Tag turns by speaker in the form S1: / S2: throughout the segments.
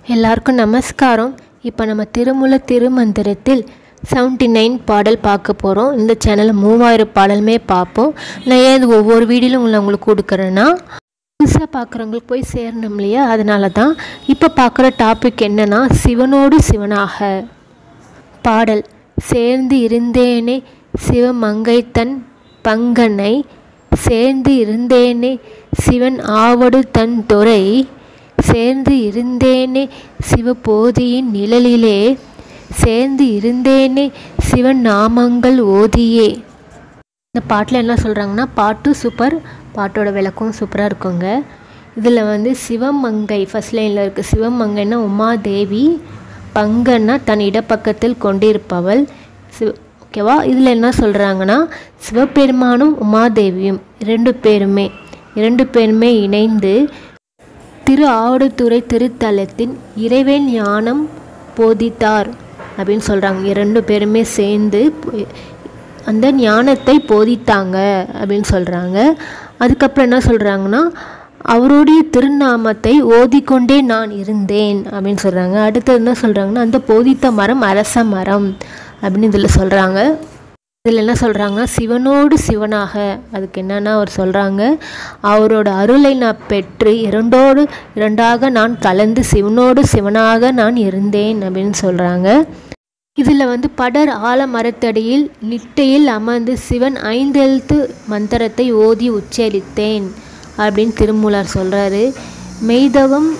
S1: எல்லாருக்கும் நமஸ்காரம் இப்போ நம்ம திருமூல திருமந்திரத்தில் செவன்ட்டி நைன் பாடல் பார்க்க போகிறோம் இந்த சேனலில் மூவாயிரம் பாடலுமே பார்ப்போம் நான் ஏன் இது ஒவ்வொரு வீடியோலும் உங்களை உங்களுக்கு கொடுக்குறேன்னா புதுசாக பார்க்குறவங்களுக்கு போய் சேரணும் இல்லையா அதனால தான் இப்போ பார்க்குற டாபிக் என்னன்னா சிவனோடு சிவனாக பாடல் சேர்ந்து இருந்தேனே சிவமங்கை தன் பங்கனை சேர்ந்து இருந்தேனே சிவன் ஆவடு தன் துறை சேர்ந்து இருந்தேனே சிவபோதியின் நிழலிலே சேர்ந்து இருந்தேனே சிவன் நாமங்கள் ஓதியே இந்த பாட்டில் என்ன சொல்கிறாங்கன்னா பாட்டு சூப்பர் பாட்டோட விளக்கம் சூப்பராக இருக்குங்க இதில் வந்து சிவமங்கை ஃபஸ்ட் லைனில் இருக்குது சிவமங்கைன்னா உமாதேவி பங்கன்னா தன் இடப்பக்கத்தில் கொண்டிருப்பவள் சிவ ஓகேவா இதில் என்ன சொல்கிறாங்கன்னா சிவபெருமானும் உமாதேவியும் இரண்டு பேருமே இரண்டு பேருமே இணைந்து திரு ஆவடுதுறை திருத்தலத்தின் இறைவன் ஞானம் போதித்தார் அப்படின்னு சொல்கிறாங்க இரண்டு பேருமே சேர்ந்து அந்த ஞானத்தை போதித்தாங்க அப்படின்னு சொல்கிறாங்க அதுக்கப்புறம் என்ன சொல்கிறாங்கன்னா அவருடைய திருநாமத்தை ஓதிக்கொண்டே நான் இருந்தேன் அப்படின்னு சொல்கிறாங்க அடுத்தது என்ன சொல்கிறாங்கன்னா அந்த போதித்த மரம் அரச மரம் அப்படின்னு இதில் சொல்கிறாங்க இதில் என்ன சொல்கிறாங்கன்னா சிவனோடு சிவனாக அதுக்கு என்னென்னா அவர் சொல்கிறாங்க அவரோட அருளை நான் பெற்று இரண்டோடு இரண்டாக நான் கலந்து சிவனோடு சிவனாக நான் இருந்தேன் அப்படின்னு சொல்கிறாங்க இதில் வந்து படர் ஆலமரத்தடியில் நிட்டையில் அமர்ந்து சிவன் ஐந்தெழுத்து மந்திரத்தை ஓதி உச்சரித்தேன் அப்படின்னு திருமூலர் சொல்கிறாரு மெய்தவம்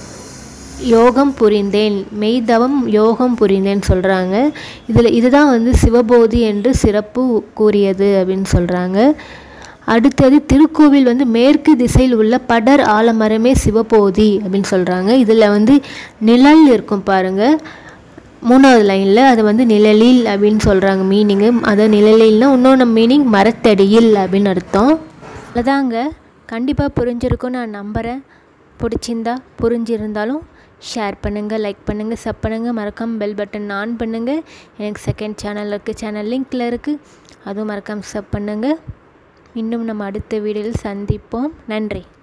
S1: யோகம் புரிந்தேன் மெய்தவம் யோகம் புரிந்தேன் சொல்கிறாங்க இதில் இதுதான் வந்து சிவபோதி என்று சிறப்பு கூறியது அப்படின்னு சொல்கிறாங்க அடுத்தது திருக்கோவில் வந்து மேற்கு திசையில் உள்ள படர் ஆலமரமே சிவபோதி அப்படின்னு சொல்கிறாங்க இதில் வந்து நிழல் இருக்கும் பாருங்கள் மூணாவது லைனில் அது வந்து நிழலில் அப்படின்னு சொல்கிறாங்க மீனிங்கு அதை நிழலில்னா இன்னொன்று மீனிங் மரத்தடியில் அப்படின்னு அர்த்தம் அதாங்க கண்டிப்பாக புரிஞ்சிருக்கும் நான் நம்புகிறேன் பிடிச்சிருந்தா புரிஞ்சிருந்தாலும் ஷேர் பண்ணுங்கள் லைக் பண்ணுங்கள் சப் பண்ணுங்கள் மறக்காமல் பெல் பட்டன் ஆன் பண்ணுங்கள் எனக்கு செகண்ட் சேனல் இருக்குது சேனல் லிங்க்கில் இருக்குது அதுவும் மறக்காமல் சப் பண்ணுங்கள் இன்னும் நம்ம அடுத்த வீடியோவில் சந்திப்போம் நன்றி